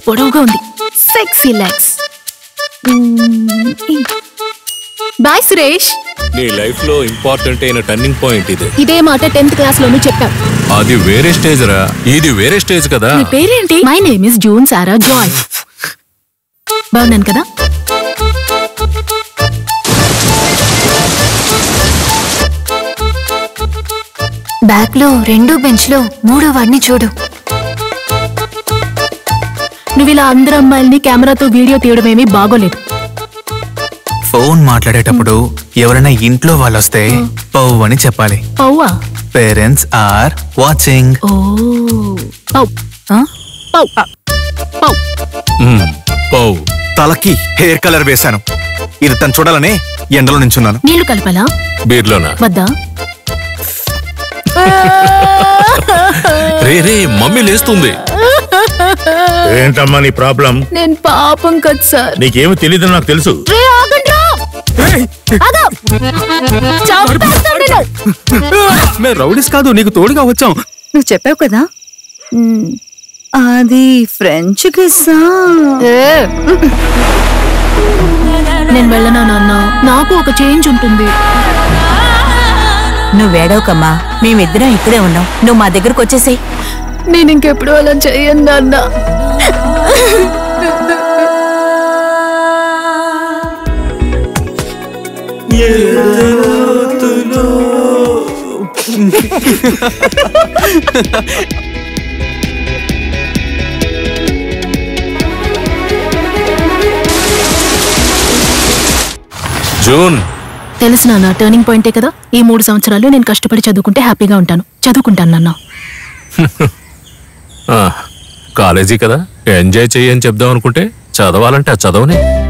పొడవుగా ఉంది sexy legs bye Suresh నీ లైఫ్ లో ఇంపార్టెంట్ అయిన టర్నింగ్ పాయింట్ ఇది ఇదే మాట టెన్త్ క్లాస్ లోనూ చెప్పావు అది వేరే స్టేజ్ రా ఇది వేరే స్టేజ్ కదా నీ పేరేంటి my name is June Sara Joy బాగున్నాను కదా బ్యాక్ లో రెండో బెంచ్ లో మూడో వాడిని చూడు నువ్వు ఇలా అందరు అమ్మాయిల్ని కెమెరాతో వీడియో తీయడం ఏమీ బాగోలేదు ఫోన్ మాట్లాడేటప్పుడు ఎవరైనా ఇంట్లో వాళ్ళు వస్తే పౌ అని చెప్పాలి పౌవా పేరెంట్స్ ఆర్ వాచింగ్ ఓ పౌ ఆ? పౌ పౌ మ్మ్. పౌ తలకి హెయిర్ కలర్ వేశాను ఇది తను చూడాలని ఎండలో నించున్నాను నీళ్లు కలపాలా బీర్లోనా వద్దా రే రే మమ్మీ లేస్తుంది ఏంటమ్మా నీ ప్రాబ్లం నేను పాపం కదా సార్ నీకేమి తెలియదు నాకు తెలుసు రే ఆగండ్రా ఆగు! చంపేస్తాను నిన్ను. మేము రౌడీస్ కాదు నీకు తోడుగా వచ్చాం నువ్వు చెప్పావు కదా మ్, అది ఫ్రెంచ్ కిస్సా నేను వెళ్ళనా నాన్న నాకు ఒక చేంజ్ ఉంటుంది నువ్వు వేడవకమ్మా మేమిద్దరం ఇక్కడే ఉన్నాం నువ్వు మా దగ్గరకు వచ్చేసేయ్ నేను ఇంకెప్పుడు అలా చెయ్యను నాన్న జూన్ తెలుసు నాన్న టర్నింగ్ పాయింటే కదా ఈ మూడు సంవత్సరాలు నేను కష్టపడి చదువుకుంటే హ్యాపీగా ఉంటాను చదువుకుంటాను నాన్న ఆ, కాలేజీ కదా ఎంజాయ్ చెయ్యని చెప్దాం అనుకుంటే చదవాలంటే ఆ చదవని